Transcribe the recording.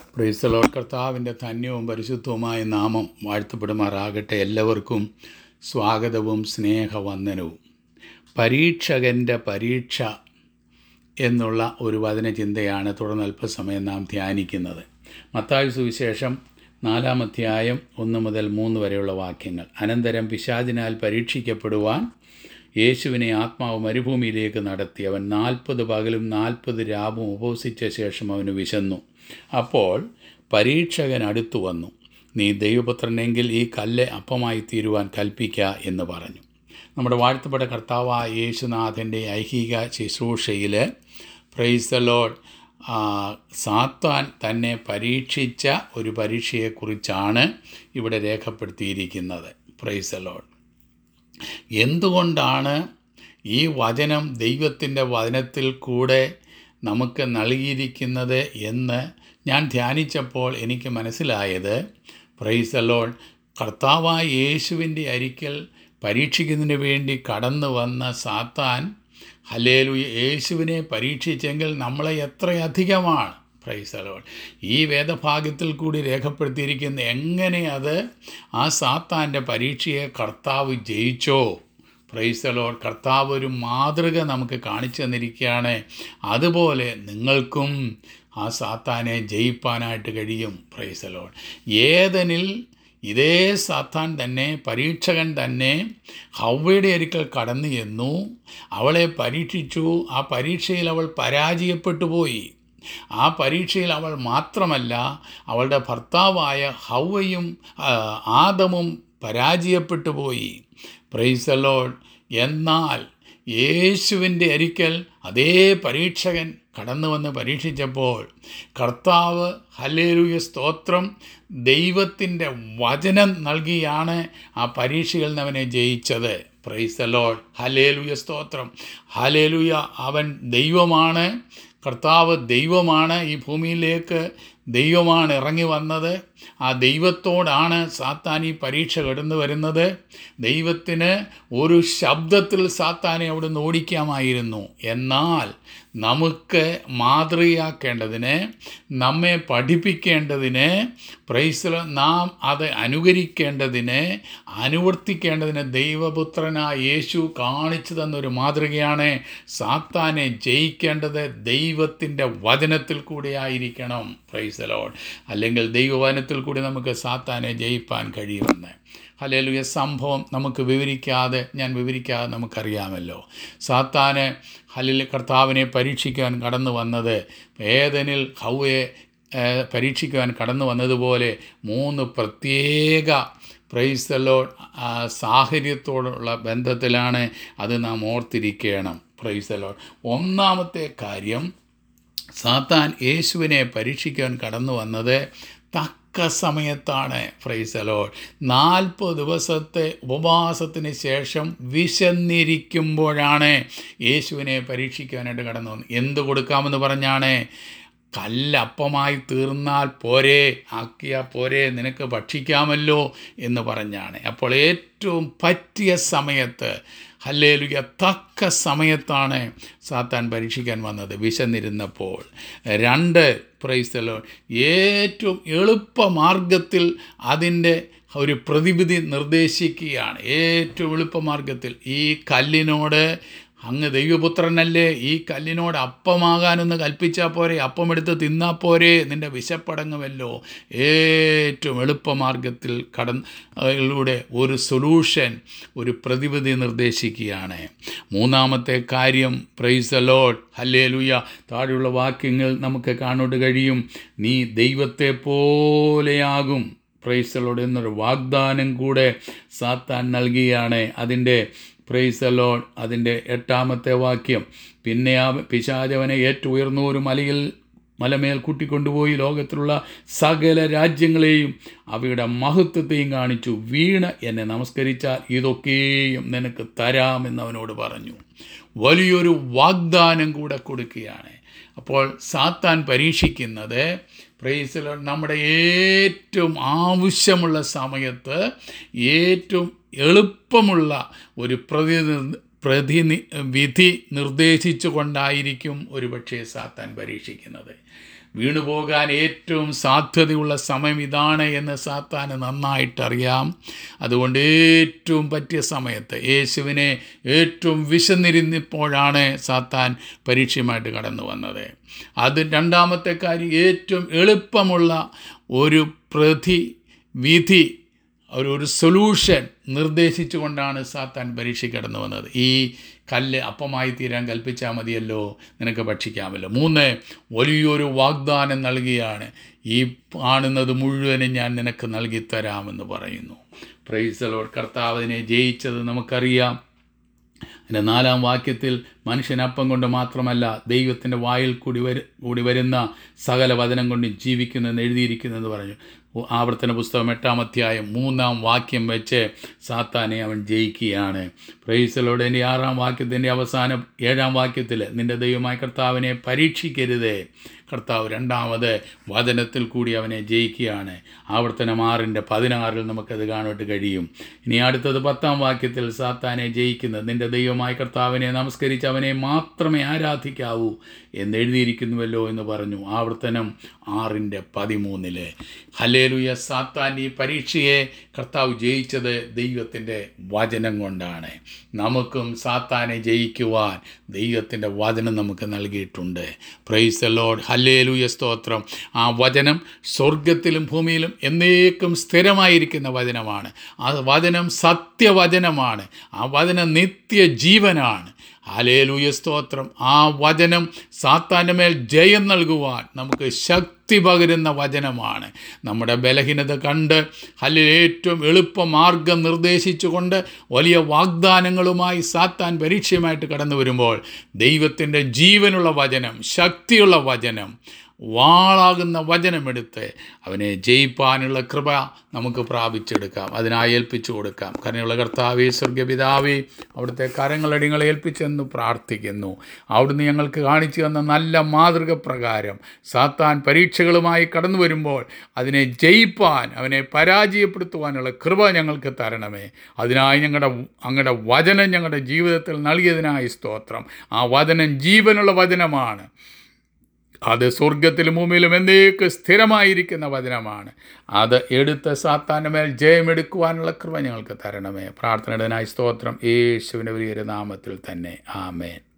പ്രൈസലോ കർത്താവിൻ്റെ ധന്യവും പരിശുദ്ധവുമായ നാമം വാഴ്ത്തപ്പെടുമാറാകട്ടെ എല്ലാവർക്കും സ്വാഗതവും സ്നേഹവന്ദനവും പരീക്ഷകൻ്റെ പരീക്ഷ എന്നുള്ള ഒരു വചനചിന്തയാണ് തുടർന്ന് അല്പസമയം നാം ധ്യാനിക്കുന്നത് മത്തായ സുവിശേഷം നാലാം അധ്യായം ഒന്ന് മുതൽ മൂന്ന് വരെയുള്ള വാക്യങ്ങൾ അനന്തരം പിശാചിനാൽ പരീക്ഷിക്കപ്പെടുവാൻ യേശുവിനെ ആത്മാവ് മരുഭൂമിയിലേക്ക് നടത്തി അവൻ നാൽപ്പത് പകലും നാൽപ്പത് രാവും ഉപവസിച്ച ശേഷം അവന് വിശന്നു അപ്പോൾ പരീക്ഷകൻ അടുത്തു വന്നു നീ ദൈവപുത്രനെങ്കിൽ ഈ കല്ല് അപ്പമായി തീരുവാൻ കൽപ്പിക്ക എന്ന് പറഞ്ഞു നമ്മുടെ വാഴ്ത്തപ്പെട്ട കർത്താവായ യേശുനാഥൻ്റെ ഐഹിക ശുശ്രൂഷയിൽ പ്രൈസ് ദ ലോഡ് സാത്താൻ തന്നെ പരീക്ഷിച്ച ഒരു പരീക്ഷയെക്കുറിച്ചാണ് ഇവിടെ രേഖപ്പെടുത്തിയിരിക്കുന്നത് പ്രൈസ് ദ ലോഡ് എന്തുകൊണ്ടാണ് ഈ വചനം ദൈവത്തിൻ്റെ വചനത്തിൽ കൂടെ നമുക്ക് നൽകിയിരിക്കുന്നത് എന്ന് ഞാൻ ധ്യാനിച്ചപ്പോൾ എനിക്ക് മനസ്സിലായത് പ്രൈസ് അലോൺ കർത്താവായ യേശുവിൻ്റെ അരിക്കൽ പരീക്ഷിക്കുന്നതിന് വേണ്ടി കടന്നു വന്ന സാത്താൻ ഹലേലു യേശുവിനെ പരീക്ഷിച്ചെങ്കിൽ നമ്മളെ എത്രയധികമാണ് പ്രൈസ് അലോൺ ഈ വേദഭാഗ്യത്തിൽ കൂടി രേഖപ്പെടുത്തിയിരിക്കുന്ന എങ്ങനെ അത് ആ സാത്താൻ്റെ പരീക്ഷയെ കർത്താവ് ജയിച്ചോ പ്രൈസലോൺ കർത്താവ് ഒരു മാതൃക നമുക്ക് കാണിച്ചു തന്നിരിക്കുകയാണ് അതുപോലെ നിങ്ങൾക്കും ആ സാത്താനെ ജയിപ്പാനായിട്ട് കഴിയും പ്രൈസലോൺ ഏതനിൽ ഇതേ സാത്താൻ തന്നെ പരീക്ഷകൻ തന്നെ ഹവ്വയുടെ അരിക്കൽ കടന്നു ചെന്നു അവളെ പരീക്ഷിച്ചു ആ പരീക്ഷയിൽ അവൾ പരാജയപ്പെട്ടു പോയി ആ പരീക്ഷയിൽ അവൾ മാത്രമല്ല അവളുടെ ഭർത്താവായ ഹൗവയും ആദമും പരാജയപ്പെട്ടു പോയി പ്രൈസലോൺ എന്നാൽ യേശുവിൻ്റെ അരിക്കൽ അതേ പരീക്ഷകൻ കടന്നു വന്ന് പരീക്ഷിച്ചപ്പോൾ കർത്താവ് ഹലേലുയ സ്തോത്രം ദൈവത്തിൻ്റെ വചനം നൽകിയാണ് ആ പരീക്ഷയിൽ നിന്ന് അവനെ ജയിച്ചത് പ്രൈസ് ലോഡ് ഹലേലുയ സ്തോത്രം ഹലേലുയ അവൻ ദൈവമാണ് കർത്താവ് ദൈവമാണ് ഈ ഭൂമിയിലേക്ക് ദൈവമാണ് ഇറങ്ങി വന്നത് ആ ദൈവത്തോടാണ് സാത്താൻ ഈ പരീക്ഷ കടന്നു വരുന്നത് ദൈവത്തിന് ഒരു ശബ്ദത്തിൽ സാത്താനെ അവിടുന്ന് ഓടിക്കാമായിരുന്നു എന്നാൽ നമുക്ക് മാതൃകയാക്കേണ്ടതിന് നമ്മെ പഠിപ്പിക്കേണ്ടതിന് പ്രൈസ് നാം അത് അനുകരിക്കേണ്ടതിന് അനുവർത്തിക്കേണ്ടതിന് ദൈവപുത്രനായ യേശു കാണിച്ചു തന്നൊരു മാതൃകയാണ് സാത്താനെ ജയിക്കേണ്ടത് ദൈവത്തിൻ്റെ വചനത്തിൽ കൂടെ ആയിരിക്കണം പ്രൈസ് ലോഡ് അല്ലെങ്കിൽ ദൈവവചനത്തിൽ കൂടി നമുക്ക് സാത്താനെ ജയിപ്പാൻ കഴിയുമെന്ന് ഹലേലുയ സംഭവം നമുക്ക് വിവരിക്കാതെ ഞാൻ വിവരിക്കാതെ നമുക്കറിയാമല്ലോ സാത്താന് ഹലിൽ കർത്താവിനെ പരീക്ഷിക്കാൻ കടന്നു വന്നത് ഏതനിൽ ഹൗയെ പരീക്ഷിക്കുവാൻ കടന്നു വന്നതുപോലെ മൂന്ന് പ്രത്യേക പ്രൈസലോ സാഹചര്യത്തോടുള്ള ബന്ധത്തിലാണ് അത് നാം ഓർത്തിരിക്കണം പ്രൈസലോ ഒന്നാമത്തെ കാര്യം സാത്താൻ യേശുവിനെ പരീക്ഷിക്കാൻ കടന്നു വന്നത് തക്ക സമയത്താണ് ഫ്രൈസലോ നാൽപ്പത് ദിവസത്തെ ഉപവാസത്തിന് ശേഷം വിശന്നിരിക്കുമ്പോഴാണ് യേശുവിനെ പരീക്ഷിക്കാനായിട്ട് കടന്നു വന്നത് എന്ത് കൊടുക്കാമെന്ന് പറഞ്ഞാണ് കല്ലപ്പമായി തീർന്നാൽ പോരെ ആക്കിയാൽ പോരെ നിനക്ക് ഭക്ഷിക്കാമല്ലോ എന്ന് പറഞ്ഞാണ് അപ്പോൾ ഏറ്റവും പറ്റിയ സമയത്ത് ഹല്ലേലുക തക്ക സമയത്താണ് സാത്താൻ പരീക്ഷിക്കാൻ വന്നത് വിശന്നിരുന്നപ്പോൾ രണ്ട് പ്രൈസ്തലോ ഏറ്റവും എളുപ്പ മാർഗത്തിൽ അതിൻ്റെ ഒരു പ്രതിവിധി നിർദ്ദേശിക്കുകയാണ് ഏറ്റവും എളുപ്പമാർഗത്തിൽ ഈ കല്ലിനോട് അങ്ങ് ദൈവപുത്രനല്ലേ ഈ കല്ലിനോട് അപ്പമാകാനൊന്ന് കൽപ്പിച്ചാൽ പോരെ അപ്പമെടുത്ത് തിന്നാൽ പോരെ നിൻ്റെ വിശപ്പടങ്ങുമല്ലോ ഏറ്റവും എളുപ്പമാർഗത്തിൽ കടന്നിലൂടെ ഒരു സൊല്യൂഷൻ ഒരു പ്രതിവിധി നിർദ്ദേശിക്കുകയാണ് മൂന്നാമത്തെ കാര്യം പ്രൈസ് അലോട്ട് ഹല്ലേ ലുയ താഴെയുള്ള വാക്യങ്ങൾ നമുക്ക് കാണോട്ട് കഴിയും നീ ദൈവത്തെ പോലെയാകും പ്രൈസലോട് എന്നൊരു വാഗ്ദാനം കൂടെ സാത്താൻ നൽകിയാണ് അതിൻ്റെ പ്രൈസ് അലോൺ അതിൻ്റെ എട്ടാമത്തെ വാക്യം പിന്നെ ആ പിശാചവനെ ഏറ്റവും ഉയർന്ന ഒരു മലയിൽ മലമേൽ കൂട്ടിക്കൊണ്ടുപോയി ലോകത്തിലുള്ള സകല രാജ്യങ്ങളെയും അവയുടെ മഹത്വത്തെയും കാണിച്ചു വീണ് എന്നെ നമസ്കരിച്ചാൽ ഇതൊക്കെയും നിനക്ക് തരാമെന്ന് അവനോട് പറഞ്ഞു വലിയൊരു വാഗ്ദാനം കൂടെ കൊടുക്കുകയാണ് അപ്പോൾ സാത്താൻ പരീക്ഷിക്കുന്നത് പ്രൈസിൽ നമ്മുടെ ഏറ്റവും ആവശ്യമുള്ള സമയത്ത് ഏറ്റവും എളുപ്പമുള്ള ഒരു പ്രതി പ്രതിനി വിധി നിർദ്ദേശിച്ചു കൊണ്ടായിരിക്കും ഒരുപക്ഷെ സാത്താൻ പരീക്ഷിക്കുന്നത് വീണുപോകാൻ ഏറ്റവും സാധ്യതയുള്ള സമയം ഇതാണ് എന്ന് സാത്താന് നന്നായിട്ടറിയാം അതുകൊണ്ട് ഏറ്റവും പറ്റിയ സമയത്ത് യേശുവിനെ ഏറ്റവും വിശന്നിരുന്നപ്പോഴാണ് സാത്താൻ പരീക്ഷയുമായിട്ട് കടന്നു വന്നത് അത് രണ്ടാമത്തെ കാര്യം ഏറ്റവും എളുപ്പമുള്ള ഒരു പ്രതി വിധി ഒരു ഒരു സൊല്യൂഷൻ നിർദ്ദേശിച്ചുകൊണ്ടാണ് സാത്താൻ പരീക്ഷ കടന്നു വന്നത് ഈ കല്ല് അപ്പമായി തീരാൻ കൽപ്പിച്ചാൽ മതിയല്ലോ നിനക്ക് ഭക്ഷിക്കാമല്ലോ മൂന്ന് വലിയൊരു വാഗ്ദാനം നൽകിയാണ് ഈ കാണുന്നത് മുഴുവനും ഞാൻ നിനക്ക് നൽകിത്തരാമെന്ന് പറയുന്നു പ്രൈസലോട് കർത്താവിനെ ജയിച്ചത് നമുക്കറിയാം അതിൻ്റെ നാലാം വാക്യത്തിൽ മനുഷ്യൻ അപ്പം കൊണ്ട് മാത്രമല്ല ദൈവത്തിൻ്റെ വായിൽ കൂടി വരു കൂടി വരുന്ന സകല വചനം കൊണ്ട് ജീവിക്കുന്നെന്ന് എഴുതിയിരിക്കുന്നെന്ന് പറഞ്ഞു ആവർത്തന പുസ്തകം എട്ടാം അധ്യായം മൂന്നാം വാക്യം വെച്ച് സാത്താനെ അവൻ ജയിക്കുകയാണ് പ്രൈസലോടെ എൻ്റെ ആറാം വാക്യത്തിൻ്റെ അവസാനം ഏഴാം വാക്യത്തിൽ നിൻ്റെ ദൈവമായ കർത്താവിനെ പരീക്ഷിക്കരുതേ കർത്താവ് രണ്ടാമത് വചനത്തിൽ കൂടി അവനെ ജയിക്കുകയാണ് ആവർത്തനം ആറിൻ്റെ പതിനാറിൽ നമുക്കത് കാണാനായിട്ട് കഴിയും ഇനി അടുത്തത് പത്താം വാക്യത്തിൽ സാത്താനെ ജയിക്കുന്നത് നിൻ്റെ ദൈവമായ കർത്താവിനെ നമസ്കരിച്ച് അവനെ മാത്രമേ ആരാധിക്കാവൂ എന്ന് എഴുതിയിരിക്കുന്നുവല്ലോ എന്ന് പറഞ്ഞു ആവർത്തനം ആറിൻ്റെ പതിമൂന്നില് ഹലേലുയ സാത്താൻ ഈ പരീക്ഷയെ കർത്താവ് ജയിച്ചത് ദൈവത്തിൻ്റെ വചനം കൊണ്ടാണ് നമുക്കും സാത്താനെ ജയിക്കുവാൻ ദൈവത്തിൻ്റെ വചനം നമുക്ക് നൽകിയിട്ടുണ്ട് പ്രൈസ് ലോഡ് ഹല്ലേലൂയ സ്തോത്രം ആ വചനം സ്വർഗത്തിലും ഭൂമിയിലും എന്നേക്കും സ്ഥിരമായിരിക്കുന്ന വചനമാണ് ആ വചനം സത്യവചനമാണ് ആ വചനം നിത്യജീവനാണ് ഹലേലൂയ സ്തോത്രം ആ വചനം സാത്താൻ്റെ മേൽ ജയം നൽകുവാൻ നമുക്ക് ശക്തി പകരുന്ന വചനമാണ് നമ്മുടെ ബലഹീനത കണ്ട് അല്ലെങ്കിൽ ഏറ്റവും എളുപ്പ മാർഗം നിർദ്ദേശിച്ചുകൊണ്ട് വലിയ വാഗ്ദാനങ്ങളുമായി സാത്താൻ പരീക്ഷയുമായിട്ട് കടന്നു വരുമ്പോൾ ദൈവത്തിൻ്റെ ജീവനുള്ള വചനം ശക്തിയുള്ള വചനം വാളാകുന്ന വചനമെടുത്ത് അവനെ ജയിപ്പാനുള്ള കൃപ നമുക്ക് പ്രാപിച്ചെടുക്കാം അതിനായി ഏൽപ്പിച്ചു കൊടുക്കാം കരുണയുള്ള കർത്താവേ സ്വർഗപിതാവേ അവിടുത്തെ കരങ്ങളടിങ്ങളെ ഏൽപ്പിച്ചെന്ന് പ്രാർത്ഥിക്കുന്നു അവിടുന്ന് ഞങ്ങൾക്ക് കാണിച്ചു തന്ന നല്ല മാതൃക പ്രകാരം സാത്താൻ പരീക്ഷകളുമായി കടന്നു വരുമ്പോൾ അതിനെ ജയിപ്പാൻ അവനെ പരാജയപ്പെടുത്തുവാനുള്ള കൃപ ഞങ്ങൾക്ക് തരണമേ അതിനായി ഞങ്ങളുടെ അങ്ങയുടെ വചനം ഞങ്ങളുടെ ജീവിതത്തിൽ നൽകിയതിനായി സ്തോത്രം ആ വചനം ജീവനുള്ള വചനമാണ് അത് സ്വർഗത്തിലും ഭൂമിയിലും എന്നേക്ക് സ്ഥിരമായിരിക്കുന്ന വചനമാണ് അത് എടുത്ത് സാത്താൻ്റെ മേൽ ജയമെടുക്കുവാനുള്ള കൃപ ഞങ്ങൾക്ക് തരണമേ പ്രാർത്ഥനയുടേതിനായി സ്തോത്രം യേശുവിൻ്റെ വലിയൊരു നാമത്തിൽ തന്നെ ആമേൻ